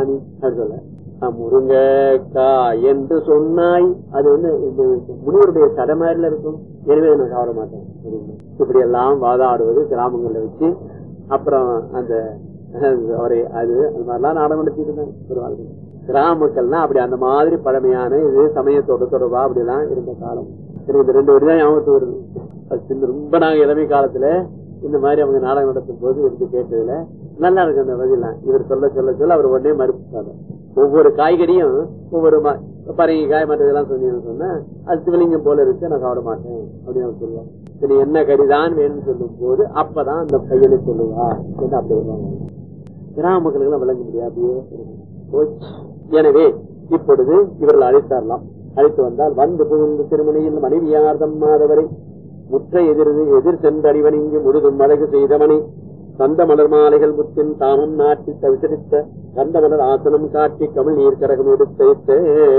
சாமி அப்படி சொல்ல முருங்கக்கா என்று சொன்னாய் அது வந்து இந்த முனிவருடைய சடை மாதிரில இருக்கும் எனவே நான் சாப்பிட மாட்டேன் அப்படின்னா. இப்படி எல்லாம் வாதாடுவது கிராமங்கள்ல வச்சு அப்புறம் அந்த அவரை அது அந்த மாதிரிலாம் நாடகம் நடத்திட்டு இருந்தாங்க ஒரு வாழ்க்கை கிராம மக்கள்னா அப்படி அந்த மாதிரி பழமையான இது சமயத்தோட தொடர்பா அப்படிலாம் இருந்த காலம் எனக்கு இந்த ரெண்டு வரி தான் ஞாபகத்துக்கு வருது அது சின்ன ரொம்ப நாங்க இளமை காலத்துல இந்த மாதிரி அவங்க நாடகம் நடத்தும் போது இருந்து கேட்டதுல நல்லா இருக்கு அந்த பதிலாம் இவர் சொல்ல சொல்ல சொல்ல அவர் உடனே மறுப்பாரு ஒவ்வொரு காய்கறியும் ஒவ்வொரு ம- பரங்கிக்காய் மற்ற இதெல்லாம் சொன்னீங்கன்னு சொன்னா அது சிவலிங்கம் போல இருக்கு நான் சாப்பிட மாட்டேன் அப்படின்னு அவர் சொல்லுவாங்க சரி என்ன கறிதான் வேணும்னு சொல்லும் போது அப்பதான் அந்த பையனை சொல்லுவா என்று அப்படி வருவாங்க கிராம மக்களுக்கு எல்லாம் விளங்க முடியாது அப்படியே இருக்கும். போச்சு. எனவே இப்பொழுது இவர்கள் அழைத்தாரலாம் அழைத்து வந்தால் வந்து புகுந்து திருமணியில் மனைவியார்தம் மாதவரை முற்ற எதிர் எதிர் சென்றடிவணிங்கு முழுதும் அழகு செய்தவனை சந்த மலர் மாலைகள் முத்தின் தாமம் நாட்டி தவிசரித்த கந்த மலர் ஆசனம் காட்டி கமிழ் நீர் கரகம் எடுத்து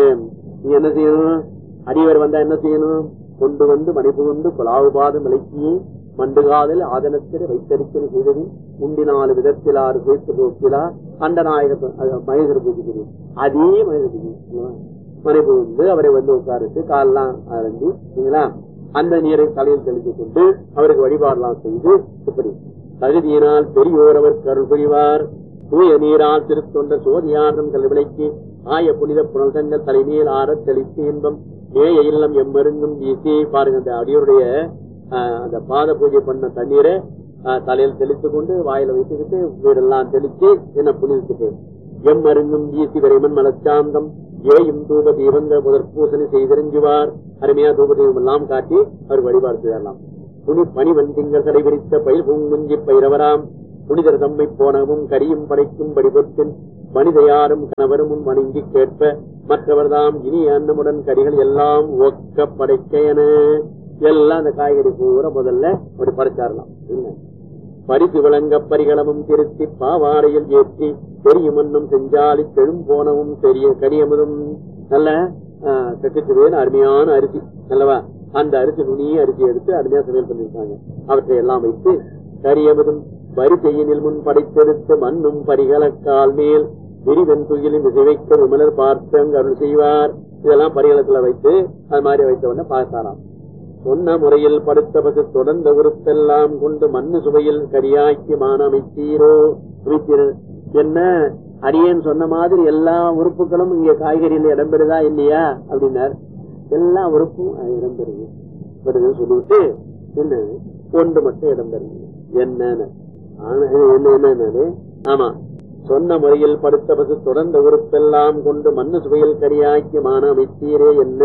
நீ என்ன செய்யணும் அடியவர் வந்தா என்ன செய்யணும் கொண்டு வந்து மணி புகுந்து குலாவு பாதம் விளக்கியே மண்டுகாதல் ஆதனத்தில் வைத்தறிக்கல் செய்தது உண்டினாலு விதத்திலாறு சேர்த்து போக்கிலா அந்த நாயக மகேஸ்வர பூஜைக்கு அதே மகேஸ்வர பூஜை மனை புகுந்து அவரை வந்து உட்காரிட்டு காலெல்லாம் அரைஞ்சு சரிங்களா அந்த நீரை தலையில் தெளித்து கொண்டு அவருக்கு வழிபாடெல்லாம் செய்து இப்படி தகுதியினால் பெரியோர் அவர் கருள் புரிவார் தூய நீரால் திருத்தொண்ட சோதியார்தம் கல்விளைக்கு ஆய புனித புனல்தங்கள் தலைமையில் ஆறத் தெளித்து இன்பம் மேய இல்லம் எம்மருங்கும் வீசி பாருங்க அந்த அடியோருடைய ஆஹ், அந்த பாத பூஜை பண்ண தண்ணீரை ஆஹ், தலையில் தெளித்து கொண்டு வாயில வைத்துக்கிட்டு வீடெல்லாம் தெளிச்சு என்ன புனிதத்துக்கு எம்மருங்கும் வீசி விரைமன் மலச்சாந்தம் ஏயும் தூப தீபங்கள் முதற் பூசணி செய்திருஞ்சுவார் அருமையா தூப தீபம் எல்லாம் காட்டி அவர் வழிபாடு செய்யலாம் துணி பனி வந்திங்கள் கடைபிடித்த பயில் பூங்குஞ்சி பயிரவராம் புனிதர் தம்மை போனவும் கரியும் படைக்கும் படிபொற்றின் மனிதையாரும் கணவரும் முன் வணங்கி கேட்ப மற்றவர்தாம் இனி அன்னமுடன் கரிகள் எல்லாம் ஒக்க படைக்க என எல்லாம் அந்த காய்கறி பூரா முதல்ல அப்படி படைச்சாரலாம் என்ன பரிசு விளங்க பரிகளமும் திருத்தி பாவாடையில் ஏற்றி பெரிய மண்ணும் செஞ்சாலி பெரும் போனவும் பெரிய கனியமுதும் நல்ல கட்டுச்சுவையான அருமையான அரிசி நல்லவா அந்த அரிசி நுனிய அரிசி எடுத்து அருமையா சமையல் பண்ணிருக்காங்க அவற்றை எல்லாம் வைத்து கரியமுதும் வரிசையினில் முன் படைத்தெடுத்து மண்ணும் பரிகளக்கால் மேல் விரிவன் துயிலும் இசைவைக்க விமலர் பார்த்து அங்கு அருள் செய்வார் இதெல்லாம் பரிகளத்துல வைத்து அது மாதிரி வைத்த உடனே பார்த்தாராம் சொன்ன முறையில் படுத்த பசு தொடர்ந்த உறுப்பெல்லாம் கொண்டு மண்ணு சுவையில் கரியாக்கி மானமைத்தீரோ அமைத்தீர் என்ன அடியேன் சொன்ன மாதிரி எல்லா உறுப்புகளும் இங்க காய்கறியில இடம்பெறுதா இல்லையா அப்படின்னார் எல்லா உறுப்பும் அது இடம்பெறுது வருதுன்னு சொல்லிவிட்டு என்ன ஒன்று மட்டும் இடம்பெறுது என்னன்னு ஆனா, இது என்ன என்னன்னு ஆமா சொன்ன முறையில் படுத்த பசு தொடர்ந்த உறுப்பெல்லாம் கொண்டு மண்ணு சுவையில் கரியாக்கி மான அமைத்தீரே என்ன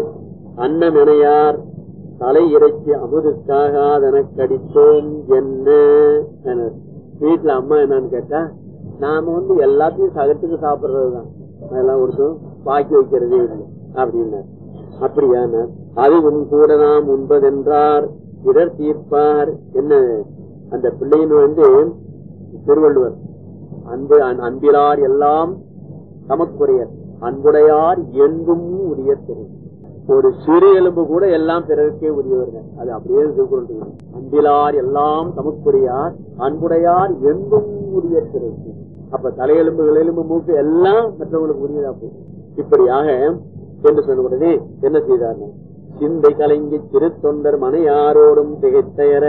அன்னமெனையார் தலை இறைச்சி அமுதுக்காகாதன கடித்தோம் என்ன என. வீட்டுல அம்மா என்னன்னு கேட்டா நாம வந்து எல்லாத்தையும் சகத்துக்கு சாப்பிடுறதுதான் அதெல்லாம் ஒருத்தரும் பாக்கி வைக்கிறதே இல்லை அப்படின்னா அப்படியான அதுவும் கூட நாம் உண்பதென்றார் இடர் தீர்ப்பார் என்ன அந்த பிள்ளையின் வந்து திருவள்ளுவர் அன்பு அன்- அன்பிலார் எல்லாம் தமக்குரியர் அன்புடையார் எங்கும் உரிய திரு ஒரு சிறு எலும்பு கூட எல்லாம் பிறருக்கே உரியவர்கள் அது அப்படியே திருக்குறள் இருக்குது. அன்பிலார் எல்லாம் தமக்குரியார் அன்புடையார் எங்கும் உரிய திரு அப்ப தலையெலும்புகள் எலும்பு மூக்கு எல்லாம் மற்றவங்களுக்கு உரியதா போகும் இப்படியாக என்று சொன்ன உடனே என்ன செய்தார் சிந்தை கலங்கி சிறு தொண்டர் மனையாரோடும் திகைத்தயர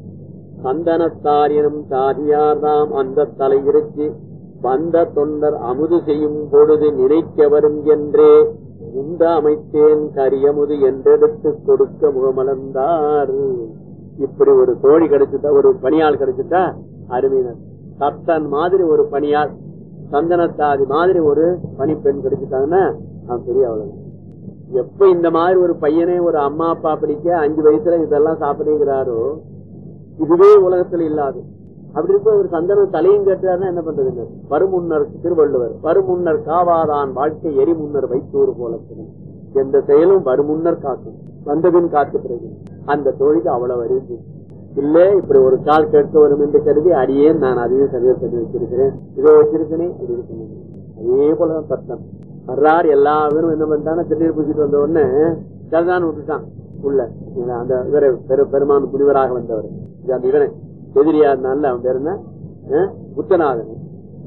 சந்தனத்தார் எனும் சாதியார்தாம் அந்த தலை இறைச்சி வந்த தொண்டர் அமுது செய்யும் பொழுது நினைக்க வரும் என்றே உண்ட அமைத்தேன் கரியமுது என்றெடுத்து கொடுக்க முகமலர்ந்தார் இப்படி ஒரு தோழி கிடைச்சிட்டா ஒரு பணியாள் கிடைச்சிட்டா அருமையினர் சப்தன் மாதிரி ஒரு பணியாள் சந்தனத்தாதி மாதிரி ஒரு பணிப்பெண் கிடைச்சிட்டாங்கன்னா அவன் பெரிய அவ்வளவு எப்ப இந்த மாதிரி ஒரு பையனே ஒரு அம்மா அப்பா பிடிக்க அஞ்சு வயசுல இதெல்லாம் சாப்பிடுங்கிறாரோ இதுவே உலகத்துல இல்லாது அப்படி இருக்க ஒரு சந்தன தலையும் கேட்டாருன்னா என்ன பண்றதுங்க வருமுன்னர் திருவள்ளுவர் வருமுன்னர் காவாதான் வாழ்க்கை எரிமுன்னர் வைத்தூர் போல திரும். எந்த செயலும் வருமுன்னர் காக்கும் வந்தபின் காத்து பிறகு அந்த தோழிக்கு அவ்வளவு அறிவு இல்ல இப்படி ஒரு கால் கேட்க வரும் என்று கருதி அடியேன் நான் அதையும் சரியா பண்ணி வச்சிருக்கிறேன் இதோ வச்சிருக்கேனே அப்படி இருக்கணும் அதே போலதான் சத்தம் வர்றார் எல்லா பேரும் என்ன பண்ணிட்டாங்க திருநீர் பூசிட்டு வந்த உடனே சரிதான் விட்டுட்டான் உள்ள இவன் அந்த இவரை பெரு பெருமான் முனிவராக வந்தவர் இது அந்த இவனை எதிரியா இருந்தால அவன் பேர் என்ன அஹ்? புத்தநாதன்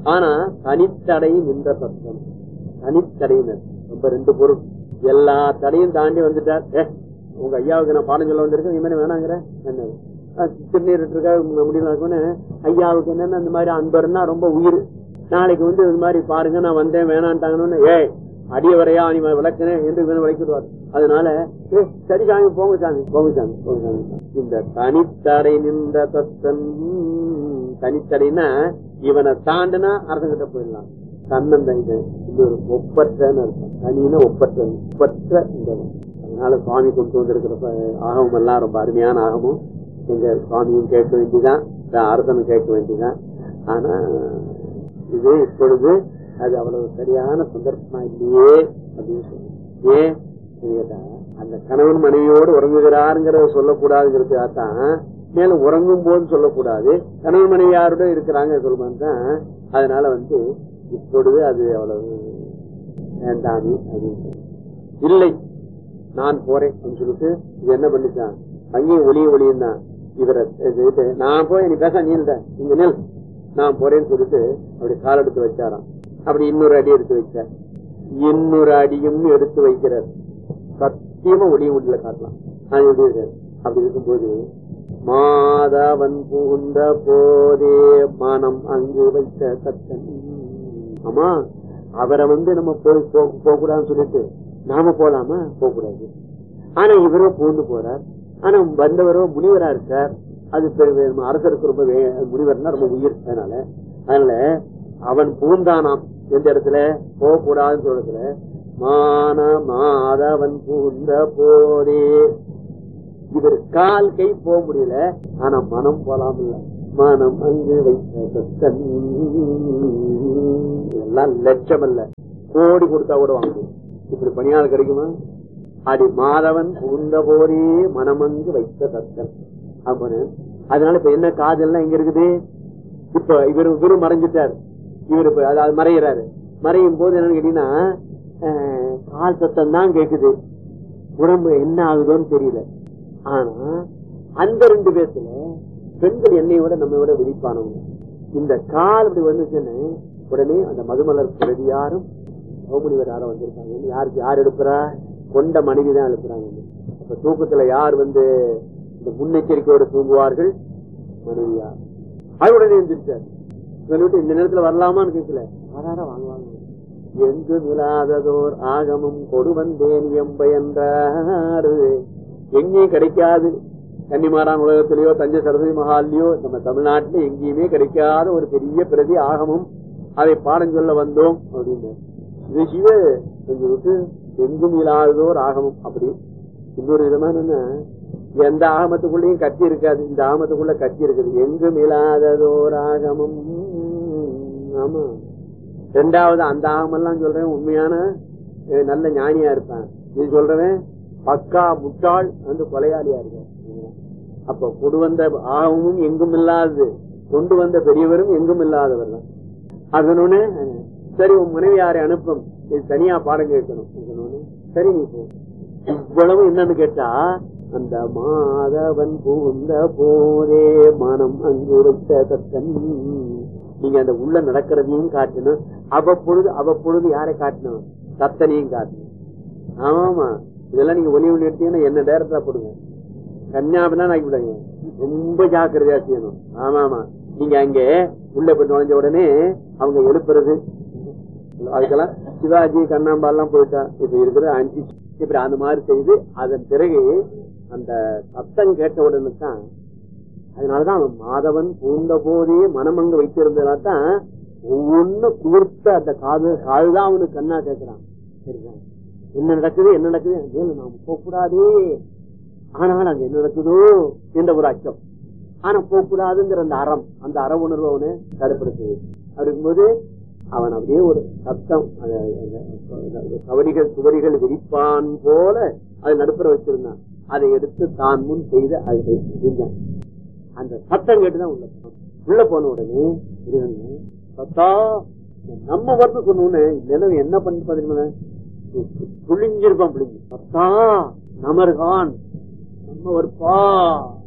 ஆனா தனித்தடை நின்ற தத்துவம் தனித்தடையினர் ரொம்ப ரெண்டு பொருள் எல்லா தடையும் தாண்டி வந்துட்டார் ஏ உங்க ஐயாவுக்கு நான் பாடம் சொல்ல வந்திருக்கேன் இவனே வேணாங்கிற என்ன திருநீர் இருக்கா முடியல இருக்குன்னு ஐயாவுக்கு என்னன்னா இந்த மாதிரி அன்பர்னா ரொம்ப உயிர் நாளைக்கு வந்து இது மாதிரி பாருங்க நான் வந்தேன் வேணான்ட்டாங்கன்னு ஏய் அடிய வரையா நீ விளக்குனேன் என்று இவன் விளக்கிடுவார் அதனால ஏ சரி சாமி போங்க சாமி போங்க சாமி போங்க சாமி இந்த தனித்தடை நின்ற தத்தன் தனித்தடைனா இவனை தாண்டுனா அரசங்கிட்ட போயிடலாம் தன்னந்த இது ஒரு ஒப்பற்றன்னு அர்த்தம் தனின்னு ஒப்பற்ற ஒப்பற்ற இந்த அதனால சுவாமி கொண்டு வந்திருக்கிற ஆகமம் எல்லாம் ரொம்ப அருமையான ஆகமும் எங்க சுவாமியும் கேட்க வேண்டியதான் அரசனும் கேட்க வேண்டியதான் ஆனா இது இப்பொழுது அது அவ்வளவு சரியான சந்தர்ப்பமா இல்லையே அப்படின்னு சொல்லி ஏன் கேட்டா அந்த கணவன் மனைவியோடு உறங்குகிறாருங்கிறத சொல்லக்கூடாதுங்கிறதுக்காகத்தான் மேலும் உறங்கும் போது சொல்லக்கூடாது கணவன் மனைவி யாரோட இருக்கிறாங்க சொல்லுமான்னு தான் அதனால வந்து இப்பொழுது அது அவ்வளவு வேண்டாமே அப்படின்னு இல்லை நான் போறேன் அப்படின்னு சொல்லிட்டு இது என்ன பண்ணிச்சான் அங்கேயும் ஒளியும் ஒளியும் தான் இவரை நான் போய் நீ பேச நீ இங்க நெல் நான் போறேன்னு சொல்லிட்டு அப்படி கால் எடுத்து வச்சாராம் அப்படி இன்னொரு அடி எடுத்து வச்சார் இன்னொரு அடியும் எடுத்து வைக்கிறார் சத்தியமா ஒளியும் ஒளியில காட்டலாம் அப்படி இருக்கும்போது மாதவன் புகுந்த போதே மனம் அங்கு வைத்த சத்தன் ஆமா அவரை வந்து நம்ம போய் போக கூடாதுன்னு சொல்லிட்டு நாம போலாமா போக கூடாது ஆனா இவரோ பூந்து போறார் ஆனா வந்தவரோ முனிவரா இருக்கார் அது அரசருக்கு ரொம்ப முனிவர்னா ரொம்ப உயிர் அதனால அதனால அவன் பூந்தானாம் எந்த இடத்துல போக கூடாதுன்னு சொல்றதுல மான மாதவன் பூந்த போதே இவர் கால் கை போக முடியல ஆனா மனம் போலாம் இல்ல மனம் அங்கு வைத்த இதெல்லாம் லட்சம் அல்ல கோடி கொடுத்தா கூட வாங்குவோம் இப்படி பணியாளர் கிடைக்குமா அடி மாதவன் புகுந்த போதே மனமங்கு வைத்த தத்தன் அப்படின்னு அதனால இப்ப என்ன காதல்லாம் எங்க இருக்குது இப்ப இவர் இவரும் மறைஞ்சிட்டார் இவர் இப்ப அதாவது மறைகிறாரு மறையும் போது என்னன்னு கேட்டீங்கன்னா கால் சத்தம் தான் கேக்குது உடம்பு என்ன ஆகுதோன்னு தெரியல ஆனா அந்த ரெண்டு பேர்த்துல பெண்கள் என்னை விட நம்ம விட விழிப்பானவங்க இந்த கால் அப்படி வந்துச்சுன்னு உடனே அந்த மதுமலர் பிரதியாரும் கோமுனிவர் யாரும் வந்திருக்காங்க யாருக்கு யார் எடுப்புறா கொண்ட மனைவி தான் எழுப்புறாங்க அப்ப தூக்கத்துல யார் வந்து இந்த முன்னெச்சரிக்கையோடு தூங்குவார்கள் மனைவியார் அது உடனே எழுந்திருச்சார் சொல்லிட்டு இந்த நேரத்துல வரலாமான்னு கேட்கல வராத வாங்குவாங்க எங்கு இல்லாததோர் ஆகமும் கொடு வந்தேன் எம்பயன்றாரு எங்கேயும் கிடைக்காது கன்னிமாரான் உலகத்திலேயோ தஞ்சை சரஸ்வதி மகால்லையோ நம்ம தமிழ்நாட்டில எங்கேயுமே கிடைக்காத ஒரு பெரிய பிரதி ஆகமும் அதை பாடம் சொல்ல வந்தோம் அப்படின்னு இது சிவ கொஞ்சம் விட்டு எங்கும் இல்லாததோர் ஆகமும் அப்படி இன்னொரு விதமா என்ன எந்த ஆகமத்துக்குள்ளயும் கத்தி இருக்காது இந்த ஆகமத்துக்குள்ள கத்தி இருக்குது எங்கும் இல்லாததோர் ஆகமும் ஆமா ரெண்டாவது அந்த ஆகமெல்லாம் சொல்றேன் உண்மையான நல்ல ஞானியா இருப்பான் இது சொல்றவன் பக்கா முட்டாள் வந்து கொலையாளியா இருக்க அப்ப கொண்டு வந்த ஆகமும் எங்கும் இல்லாதது கொண்டு வந்த பெரியவரும் எங்கும் இல்லாதவர் தான் அதனொன்னு சரி உன் மனைவி யாரை அனுப்பும் இது தனியா பாடம் கேட்கணும் சரி நீ போ இவ்வளவு என்னன்னு கேட்டா அந்த மாதவன் பூந்த போதே மனம் அங்கு வைத்த தத்தன் நீங்க அந்த உள்ள நடக்கிறதையும் காட்டணும் அவ்வப்பொழுது அவ்வப்பொழுது யாரை காட்டணும் தத்தனையும் காட்டணும் ஆமாமா இதெல்லாம் நீங்க ஒலி ஒளி எடுத்தீங்கன்னா என்ன டேரக்டா போடுங்க கன்னியாபிதான் ஆக்கி விடுங்க ரொம்ப ஜாக்கிரதையா செய்யணும் ஆமா ஆமா நீங்க அங்க உள்ள போய் நுழைஞ்ச உடனே அவங்க எழுப்புறது அதுக்கெல்லாம் சிவாஜி கண்ணாம்பா எல்லாம் போயிட்டா இப்ப இருக்கிற அஞ்சு இப்படி அந்த மாதிரி செய்து அதன் பிறகு அந்த சத்தம் கேட்ட உடனே தான் அதனாலதான் அவன் மாதவன் பூந்த போதே மனமங்க வைத்திருந்ததுனால தான் ஒவ்வொன்னு குளிர்த்த அந்த காது காதுதான் அவனுக்கு கண்ணா கேட்கிறான் சரிதான் என்ன நடக்குது என்ன நடக்குது மேல நாம் போக கூடாதே ஆனால் அங்க என்ன நடக்குதோ என்ற ஒரு அச்சம் ஆனா போக கூடாதுங்கிற அந்த அறம் அந்த அற உணர்வு அவனை தடுப்படுத்து அப்படி இருக்கும்போது அவன் அப்படியே ஒரு சத்தம் கவடிகள் சுவடிகள் விரிப்பான் போல அதை நடுப்புற வச்சிருந்தான் அதை எடுத்து தான் முன் செய்த அதை செஞ்சான் அந்த சத்தம் கேட்டுதான் உள்ள போனான் உள்ள போன உடனே சத்தா நம்ம வரது சொன்ன நிலவு என்ன பண்ணி பாத்தீங்கன்னா புளிஞ்சிருப்பான் புளிஞ்சு சத்தா நமர்கான் நம்ம வருப்பா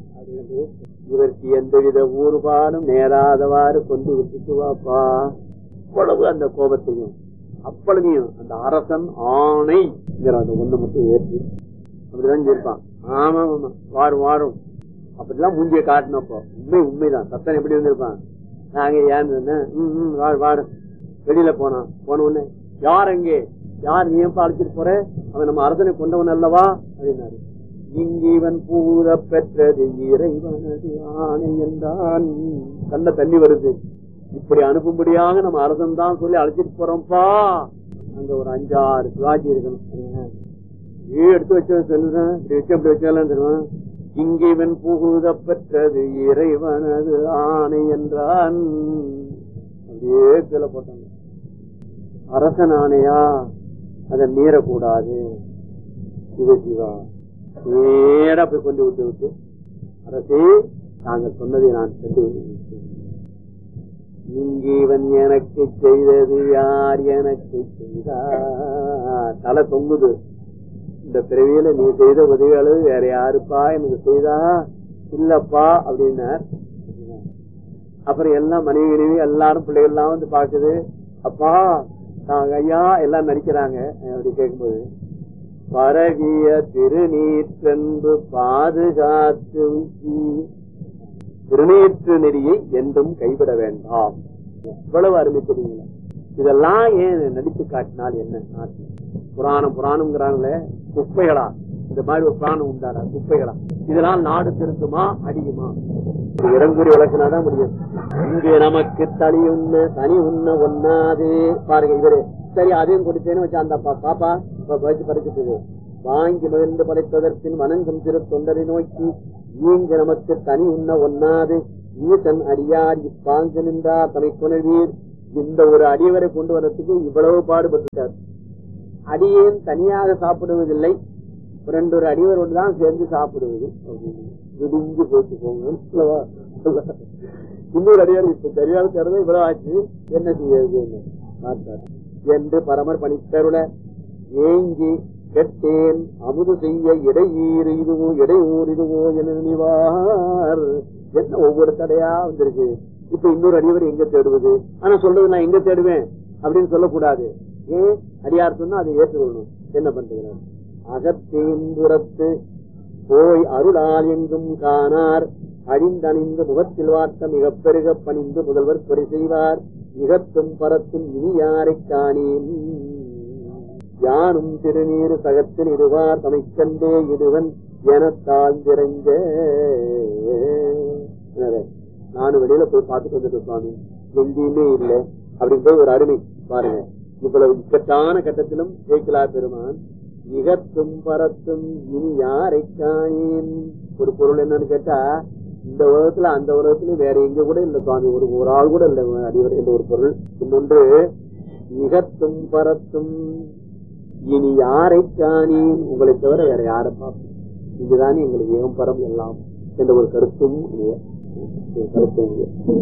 இவருக்கு எந்தவித ஊறுபாடும் நேராதவாறு கொண்டு விட்டுட்டு வாப்பா அவ்வளவு அந்த கோபத்தையும் அப்பளவையும் அந்த அரசன் ஆணைங்கிற அந்த ஒண்ணு மட்டும் ஏற்றி அப்படிதான் இருப்பான் ஆமா ஆமா வாரும் வாரும் அப்படிலாம் மூஞ்சிய காட்டினப்போ உண்மை உண்மைதான் சத்தன் எப்படி வந்திருப்பான் நாங்க ஏன் ம் ம் வாரு வாரு வெளியில போனான் போன உடனே யார் அங்கே யார் நீ ஏன்பா அழைச்சிட்டு போற அவன் நம்ம அரசனை கொண்டவன் அல்லவா அப்படின்னாரு இங்கீவன் பூத பெற்றது இறைவனது ஆணை என்றான் கண்ண தண்ணி வருது இப்படி அனுப்பும்படியாக நம்ம அரசன் தான் சொல்லி அழைச்சிட்டு போறோம்ப்பா அங்க ஒரு அஞ்சாறு சிவாஜி இருக்கணும் ஏ எடுத்து வச்ச சொல்லுறேன் இப்படி வச்சு அப்படி வச்சாலும் தெரியுமா இங்கிவன் புகுத பெற்றது இறைவனது ஆணை என்றான் அப்படியே கீழே போட்டாங்க அரசன் ஆணையா அதை மீறக்கூடாது சிவ சிவா நேரா போய் கொண்டு விட்டு விட்டு அரசே நாங்கள் சொன்னதை நான் சென்று இங்கீவன் எனக்கு செய்தது யார் எனக்கு செய்தார் தலை தொங்குது இந்த பிறவியில நீ செய்த உதவி அளவு வேற யாருப்பா எனக்கு செய்தா இல்லப்பா அப்படின்னார் அப்புறம் எல்லாம் மனைவி மனைவி எல்லாரும் பிள்ளைகள் எல்லாம் வந்து பாக்குது அப்பா நாங்க ஐயா எல்லாம் நடிக்கிறாங்க அப்படி கேட்கும்போது பரவிய திருநீற்றென்று பாதுகாத்து திருநீற்று நெறியை என்றும் கைவிட வேண்டாம் எவ்வளவு அருமை தெரியுங்களா இதெல்லாம் ஏன் நடித்து காட்டினால் என்ன நாட்டு புராணம் புராணம்ங்கிறாங்களே குப்பைகளா இந்த மாதிரி ஒரு புராணம் உண்டாடா குப்பைகளா இதெல்லாம் நாடு திருந்துமா அடிக்குமா இறங்குறி விளக்குனாதான் முடியும் இங்கு நமக்கு தனி உண்ண தனி உண்ண ஒண்ணாது பாருங்க இவரு சரி அதையும் கொடுத்தேன்னு வச்சா அந்த பாப்பா இப்ப வச்சு பறிச்சுட்டு வாங்கி மகிழ்ந்து படைப்பதற்பின் வணங்கும் திரு தொண்டரை நோக்கி நீங்க நமக்கு தனி உண்ண ஒண்ணாது ஈசன் அடியார் இப்பாங்கு நின்றார் தமை கொணர்வீர் இந்த ஒரு அடியவரை கொண்டு வரத்துக்கு இவ்வளவு பாடுபட்டுட்டார் அடியேன் தனியாக சாப்பிடுவதில்லை ரெண்டு ஒரு அடிவரோடு தான் சேர்ந்து சாப்பிடுவது விடிஞ்சு போட்டு போங்க இன்னொரு அடியார் இப்ப தெரியாத தரது இவ்வளவு ஆச்சு என்ன செய்யறது பார்த்தார் என்று பரமர் பணித்தருள ஏங்கி கெட்டேன் அமுது செய்ய இடையீர் இதுவோ இடையூர் இதுவோ என நினைவார் என்ன ஒவ்வொரு தடையா வந்திருக்கு இப்ப இன்னொரு அடியவர் எங்க தேடுவது ஆனா சொல்றது நான் எங்க தேடுவேன் அப்படின்னு சொல்லக்கூடாது ஏன் அடியார் சொன்னா அதை ஏற்றுக்கொள்ளணும் என்ன பண்றார் அகத்தேந்துரத்து போய் அருளால் எங்கும் காணார் அழிந்தணிந்து முகத்தில் வாட்ட மிக பெருக பணிந்து முதல்வர் குறை செய்வார் மிகத்தும் பரத்தும் இனி யாரை காணேன் யானும் திருநீர் சகத்தில் இடுவார் தமைக்கண்டே இடுவன் என தாழ்ந்திரஞ்ச நானும் வெளியில போய் பார்த்துட்டு வந்துட்டு சுவாமி எங்கேயுமே இல்லை அப்படின்னு போய் ஒரு அருமை பாருங்க இவ்வளவு இக்கட்டான கட்டத்திலும் ஜெயிக்கலா பெருமான் இகத்தும் பரத்தும் இனி யாரை காணேன் ஒரு பொருள் என்னன்னு கேட்டா இந்த உலகத்துல அந்த உலகத்துல வேற எங்க கூட இல்ல சுவாமி ஒரு ஒரு ஆள் கூட இல்ல அடிவரை என்ற ஒரு பொருள் இன்னொன்று இகத்தும் பரத்தும் இனி யாரை காணேன் உங்களை தவிர வேற யாரை பார்ப்போம் இதுதானே எங்களுக்கு ஏகம்பரம் எல்லாம் என்ற ஒரு கருத்தும் கருத்தும்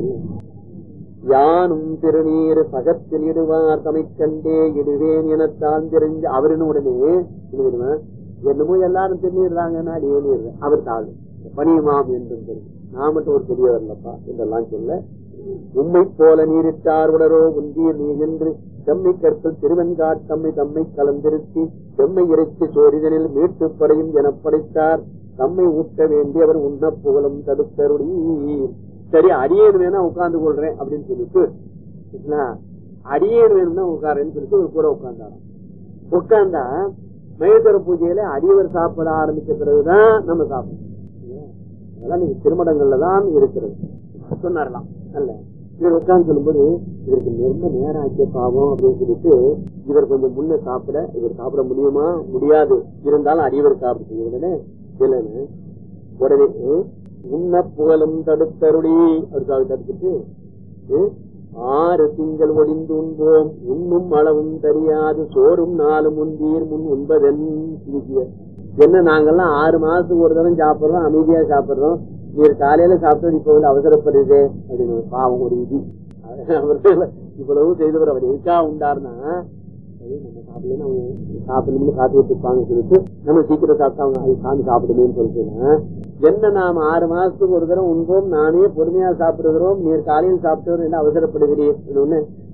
யானும் திருநீர் சகத்தில் இடுவார் தமை கண்டே இடுவேன் என தாழ்ந்திருந்த அவரின் உடனே என்னமோ எல்லாரும் திருநீர்றாங்கன்னா அடியே அவர் தாழ் பணியுமாம் என்றும் தெரியும் நான் மட்டும் ஒரு பெரியவர் இல்லப்பா என்றெல்லாம் சொல்ல உண்மை போல நீரிட்டார் உடரோ உந்தீர் நீர் என்று செம்மை கற்கள் திருவெண்காட் தம்மை தம்மை கலந்திருத்தி செம்மை இறைச்சி சோரிதனில் மீட்டு படையும் என படைத்தார் தம்மை ஊட்ட வேண்டியவர் உண்ண புகழும் தடுத்தருளி சரி அடியேன் வேணா உட்கார்ந்து கொள்றேன் அப்படின்னு சொல்லிட்டு அடியேன் வேணும்னா உட்காரன்னு சொல்லிட்டு ஒரு கூட உட்கார்ந்தாராம் உட்கார்ந்தா மகேஸ்வர பூஜையில அடியவர் சாப்பிட ஆரம்பிச்ச பிறகுதான் நம்ம சாப்பிடணும் அதெல்லாம் நீங்க திருமணங்கள்ல தான் இருக்கிறது சொன்னாரலாம் அல்ல இவர் உட்கார்ந்து சொல்லும்போது இவருக்கு ரொம்ப நேரம் ஆச்சு பாவம் அப்படின்னு சொல்லிட்டு இவர் கொஞ்சம் முன்ன சாப்பிட இவர் சாப்பிட முடியுமா முடியாது இருந்தாலும் அடியவர் சாப்பிட்டு உடனே இல்லைன்னு உடனே உண்ண புகழும் தடுத்தருளி அவருக்காக தடுத்துட்டு ஆறு திங்கள் ஒளிந்து உண்போம் உண்ணும் அளவும் தெரியாது சோறும் நாளும் உண்டீர் முன் உண்பதென் என்ன நாங்கெல்லாம் ஆறு மாசத்துக்கு ஒரு தரம் சாப்பிடுறோம் அமைதியா சாப்பிடுறோம் நீர் காலையில சாப்பிட்டு இப்ப வந்து அவசரப்படுறது அப்படின்னு பாவம் ஒரு விதி இவ்வளவு செய்தவர் அவர் எதுக்கா உண்டாருன்னா நம்ம சாப்பிடலன்னு அவங்க சாப்பிடணும்னு காத்துட்டு இருப்பாங்க சொல்லிட்டு நம்ம சீக்கிரம் சாப்பிட்டா அவங்க சாமி சாப்பிடுமேன்னு சொல்லிட்டு என்ன நாம ஆறு மாசத்துக்கு ஒரு தரம் உண்போம் நானே பொறுமையா சாப்பிடுகிறோம் நீர் காலையில் சாப்பிட்டவர் என்ன அவசரப்படுகிறீர் ஒண்ணு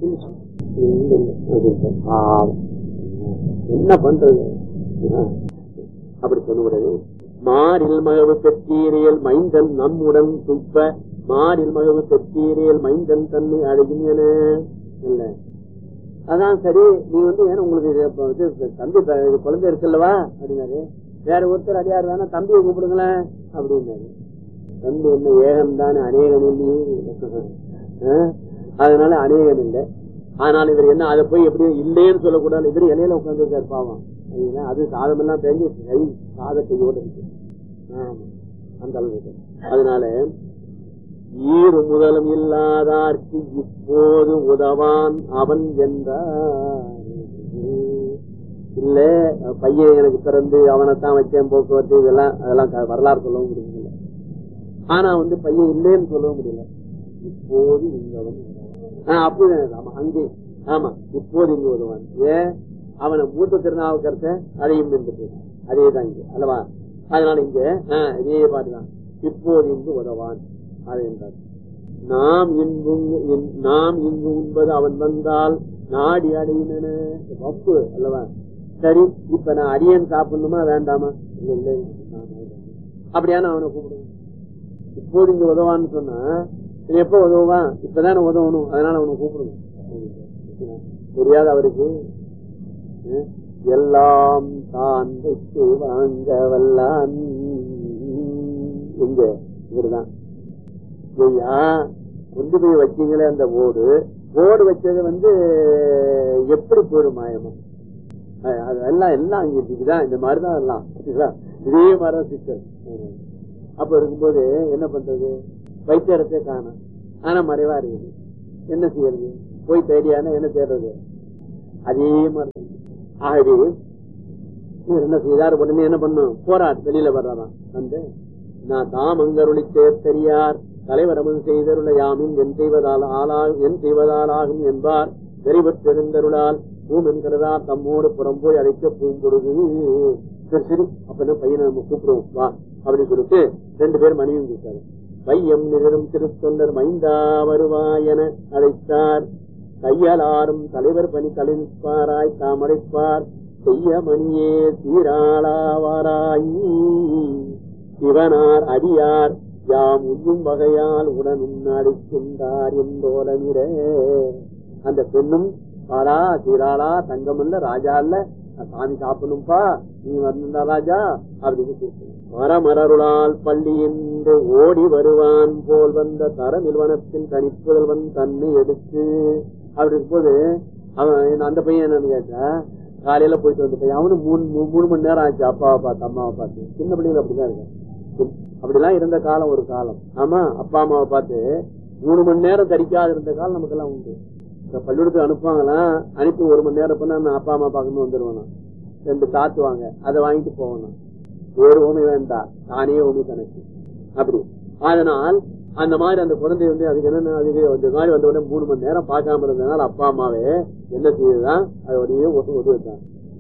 இல்ல சாமி. இல்ல, இல்ல. அப்படின்ட்டார். பாவம். என்ன பண்றது ஆ. அப்படி சொல்லுகிறது மாறில் மகவு பெற்றீரியல் மைந்தன் நம்முடன் துப்ப மாறில் மகவு பெற்றீரியல் மைந்தன் தன்னை அழகும் என இல்ல அதான் சரி நீ வந்து ஏன்னா உங்களுக்கு இது இப்ப இது தம்பி ப- இது குழந்தை இருக்குல்லவா அப்படின்னாரு வேற ஒருத்தர் அடியார் வேணா தம்பியை கூப்பிடுங்களேன் அப்படின்னாரு தம்பி என்ன ஏகம் தானே அநேகன் இல்லையே ஆ? அதனால அநேகன் இல்லை ஆனால் இவர் என்ன அதை போய் எப்படி இல்லைன்னு சொல்லக்கூடாது இவர் இலையில உட்காந்துருக்காரு பாவம் சரிங்களா? அது சாதமெல்லாம் தெரிஞ்சு கை சாத கையோட இருக்கு ஆமா. அந்த அளவுக்கு அதனால ஈறு முதலும் இல்லாதார்க்கு இப்போது உதவான் அவன் என்றார் இல்ல பையன் எனக்கு பிறந்து அவனைத்தான் வச்சேன் போக்குவரத்து இதெல்லாம் அதெல்லாம் க- வரலாறு சொல்லவும் முடியல ஆனா வந்து பையன் இல்லைன்னு சொல்லவும் முடியல இப்போது இங்கவன் ஆஹ் அப்படி ஆமா அங்கே ஆமா இப்போது இங்கு உதவான் ஏன் அவனை மூத்த திருநாவுக்கரச அதையும் நின்று அதே தான் இங்க அல்லவா அதனால இங்க ஆஹ் இதே பாட்டுதான் இப்போது இங்கு உதவான் அது என்றார் நாம் இங்கும் இன்- நாம் இங்கு உண்பது அவன் வந்தால் நாடி அடையின வப்பு அல்லவா சரி இப்ப நான் அடியன் சாப்பிடணுமா வேண்டாமா இல்ல இல்ல நான் வேண்டாம். அப்படியான அவனை கூப்பிடுவேன் இப்போது இங்க உதவான்னு சொன்னா இது எப்ப உதவுவான் இப்பதானே உதவணும் அதனால அவனை கூப்பிடுங்க தெரியாது அவருக்கு அஹ், எல்லாம் தான் வைத்து வாங்க வல்லான் எங்க இவருதான் ஐயா கொண்டு போய் வச்சீங்களே அந்த ஓடு ஓடு வச்சது வந்து எப்படி போயிடும் மாயமா அஹ் அது எல்லாம் எல்லாம் இங்க இதுதான் இந்த மாதிரிதான் எல்லாம் சரிங்களா? இதே மாதிரிதான் சிஸ்டர் அப்ப இருக்கும்போது என்ன பண்றது வைத்தியரத்தை காணும் ஆனா மறைவா இருக்குது என்ன செய்யறது போய் தேடியானா என்ன தேடுறது அதே மாதிரி ஆகவே இவர் என்ன செய்தார் உடனே என்ன பண்ணும் போராட் வெளியில வர்றாராம் வந்து நான் தாமங்கருளி சேர்த்தறியார் தலைவர் அமது செய்தருள யாமின் என் செய்வதால் ஆளா என் செய்வதாலாகும் என்பார் வெறிபற்றெழுந்தருளால் பூமென்கிறதார் தம்மோடு புறம்போய் அழைக்க பூம்பொழுது சரி சரி அப்ப என்ன பையனை நம்ம கூப்பிடுவோம் வா அப்படின்னு சொல்லிட்டு ரெண்டு பேரும் மனைவியும் கூப்பிட்டாரு வையம் நிகழும் திருத்தொண்டர் மைந்தா வருவாய் என அழைத்தார் கையலாரும் தலைவர் பணி தலைப்பாராய் தாமரைப்பார் செய்ய மணியே சீராளாவாராய் சிவனார் அடியார் யாம் உண்ணும் வகையால் உடனும் அடிக்கின்றார் என்போலமிட அந்த பெண்ணும் பாரா சீராளா தங்கம் இல்ல ராஜா இல்ல நான் சாமி சாப்பிடணும்பா நீ வந்தா ராஜா அப்படின்னு கூப்பிடுவோம் மரமரருளால் பள்ளி என்று ஓடி வருவான் போல் வந்த தர நிறுவனத்தின் தனிப்புதல்வன் தன்னை எடுத்து அப்படி இருக்கும்போது அவன் அந்த பையன் என்னன்னு கேட்டா காலையில போயிட்டு வந்த பையன் அவனு மூணு மூ- மூணு மணி நேரம் ஆச்சு அப்பாவை பார்த்து அம்மாவை பார்த்து சின்ன பிள்ளைங்க அப்படிதான் இருக்காங்க அப்படிலாம் இருந்த காலம் ஒரு காலம் ஆமா அப்பா அம்மாவை பார்த்து மூணு மணி நேரம் தரிக்காது இருந்த காலம் நமக்கெல்லாம் உண்டு இப்ப பள்ளிக்கூடத்துக்கு அனுப்புவாங்களாம் அனுப்பி ஒரு மணி நேரம் பண்ணா நான் அப்பா அம்மா பார்க்கணும் வந்துருவானா ரெண்டு தாத்துவாங்க அதை வாங்கிட்டு போகணும் வேறு ஊமை வேண்டாம் தானே ஊமை கணக்கு அப்படி அதனால் அந்த மாதிரி அந்த குழந்தை வந்து அதுக்கு என்னன்னா அதுக்கு இந்த மாதிரி வந்த உடனே மூணு மணி நேரம் பார்க்காம இருந்ததுனால அப்பா அம்மாவே என்ன செய்யுதுதான் அதோடய ஒட்டு ஒதுதான்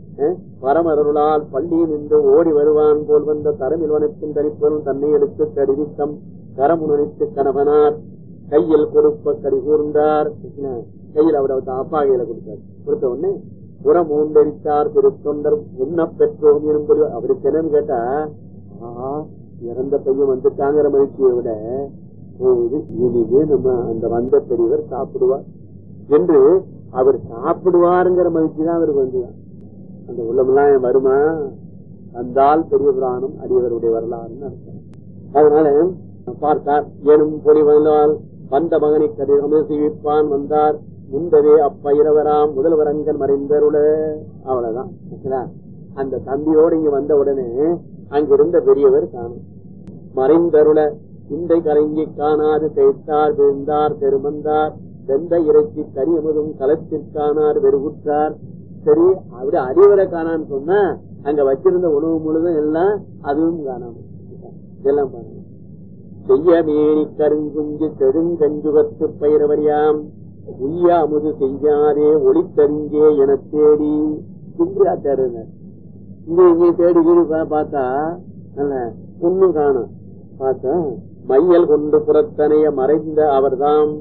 வரமருளால் பள்ளி நின்று ஓடி வருவான் போல் வந்த தரமில்வனத்தின் தனிப்பொருள் தன்னை எடுத்து கடிவித்தம் கரமுனைத்து கணவனார் கையில் கொடுப்ப கடி கூர்ந்தார் கையில் அவர் அவர் அப்பா கையில கொடுத்தார் கொடுத்த உடனே புறம் ஊண்டரித்தார் திருத்தொண்டர் உண்ண பெற்றோம் என்பது அவருக்கு என்னன்னு கேட்டா ஆஹா இறந்த பையன் வந்துட்டாங்கிற மகிழ்ச்சியை விட போகுது இனிமே நம்ம அந்த வந்த பெரியவர் சாப்பிடுவார் என்று அவர் சாப்பிடுவாருங்கிற மகிழ்ச்சி தான் அவருக்கு வந்துதான் அந்த உள்ளமெல்லாம் வருமா வந்தால் பெரிய புராணம் அடியவருடைய வரலாறுன்னு அர்த்தம் அதனால பார்த்தார் எனும் பொறி வந்தால் வந்த மகனை கதிரமே சிவிப்பான் வந்தார் முந்தவே அப்பயிரவராம் முதல்வரங்கன் மறைந்தருள அவ்வளவுதான் சரிங்களா? அந்த தம்பியோடு இங்க வந்த உடனே அங்கிருந்த பெரியவர் காணும் மறைந்தருள சிந்தை கலங்கி காணாது தேய்த்தார் விழுந்தார் பெருமந்தார் வெந்த இறைச்சி கரியமுதும் களத்திற்கானார் வெறுகுற்றார் சரி அப்படி அறிவரை காணான்னு சொன்னா அங்க வச்சிருந்த உணவு முழுதும் எல்லாம் அதுவும் காணாம இதெல்லாம் பாருங்க செய்ய மேனி கருங்குஞ்சு செடுங்கஞ்சுகத்து பயிரவரியாம் உய்ய அமுது செய்யாதே ஒளித்தறிஞ்சே என தேடி சிந்தியாச்சாரியர் இங்க இங்க தேடி கீழ் பா- பார்த்தா நல்ல ஒண்ணும் காணும் பார்த்தா மையல் கொண்டு புறத்தனைய மறைந்த அவர்தாம்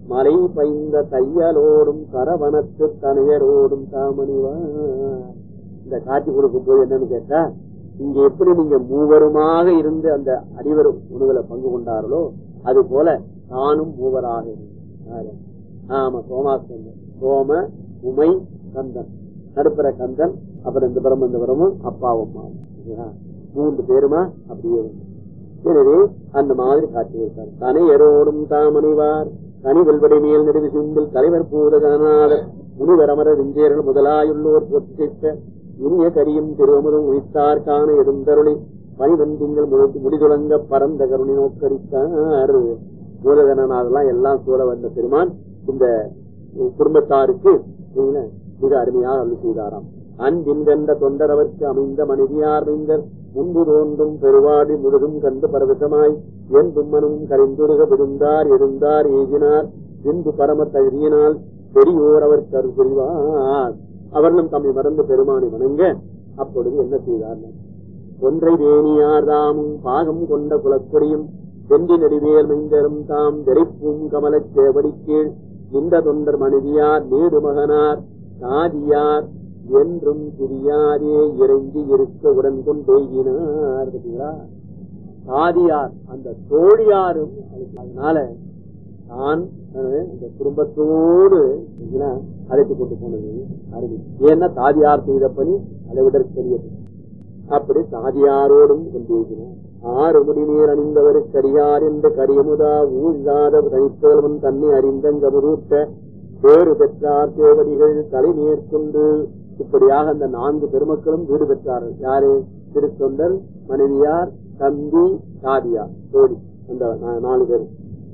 மலை பைந்த தையலோடும் கரவனத்து தனையரோடும் தாமணிவார் இந்த காட்சி கொடுக்கும் போது என்னன்னு கேட்டா இங்க எப்படி நீங்க மூவருமாக இருந்து அந்த அடிவர் உணவுல பங்கு கொண்டார்களோ அது போல தானும் மூவராக இருந்தார் ஆமா சோமாஸ்கந்தன் சோம உமை கந்தன் நடுப்புற கந்தன் அப்புறம் இந்த புறம் இந்த புறமும் அப்பாவும் அம்மாவும். சரியா? மூன்று பேருமா அப்படியே வந்து. எனவே அந்த மாதிரி காட்சி வைத்தார் தனை எரோடும் தாமணிவார் தனி வெல்வடை மேல் நெடுவி சிம்பில் தலைவர் பூதகநாதர் முனிவர் அமரர் விஞ்சேரல் முதலாயுள்ளோர் போற்றிக்க இனிய கரியும் திருவமுதும் உயித்தார் காண எழுந்தருளி பனிவந்திங்கள் முழு முடிதுளங்க பரந்த கருணை நோக்கரித்தார் மூலகணநாதெல்லாம் எல்லாம் சூழ வந்த பெருமான் இந்த குடும்பத்தாருக்கு சரிங்களா, மிக அருமையாக அருள் செய்தாராம் அன்பின் கண்ட தொண்டரவர்க்கு அமைந்த மனைவியார் மைந்தர் முன்பு தோன்றும் பெருவாடி முழுதும் கண்டு பரவசமாய் என் தும்மனும் கரைந்துருக விழுந்தார் எழுந்தார் ஏகினார் பின்பு பரம தகுதியினால் பெரியோர் அவர் கரு புரிவார் அவர்களும் தம்மை மறந்து பெருமானை வணங்க அப்பொழுது என்ன செய்தார் ஒன்றை வேணியார் தாமும் பாகம் கொண்ட குலக்கொடியும் வெண்டி நடிவேல் மைந்தரும் தாம் திரைப்பும் கமலச் சேவடி கீழ் இந்த தொண்டர் மனைவியார் நேரு மகனார் சாதியார் என்றும் பிரியாதே இறங்கி இருக்க உடன் கொண்டேகினார் பார்த்தீங்களா சாதியார் அந்த தோழியாரும் அதுக்கு அதனால தான் அஹ், இந்த குடும்பத்தோடு பார்த்தீங்களா, அழைத்து கொண்டு போனது அருமை ஏன்னா தாதியார் செய்த பணி அதை விட பெரியது அப்படி சாதியாரோடும் கொண்டிருக்கிறார் ஆறு முடி நீர் அணிந்தவர் கடியார் என்று கடியமுதா ஊழாத தனித்தோல்வன் தன்னை அறிந்தங்கமுதூட்ட வேறு பெற்றார் தேவடிகள் தலை நேர்கொண்டு இப்படியாக அந்த நான்கு பெருமக்களும் வீடு பெற்றார்கள் யாரு திருத்தொண்டர் மனைவியார் தம்பி சாதியார் தோடி அந்த நா- நாலு பேர்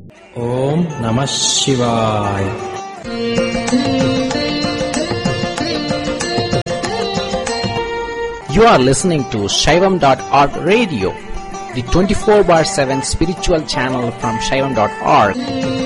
ஓம் நம சிவாய் You are listening to Shaivam.org radio, the 24 bar 7 spiritual channel from Shaivam.org.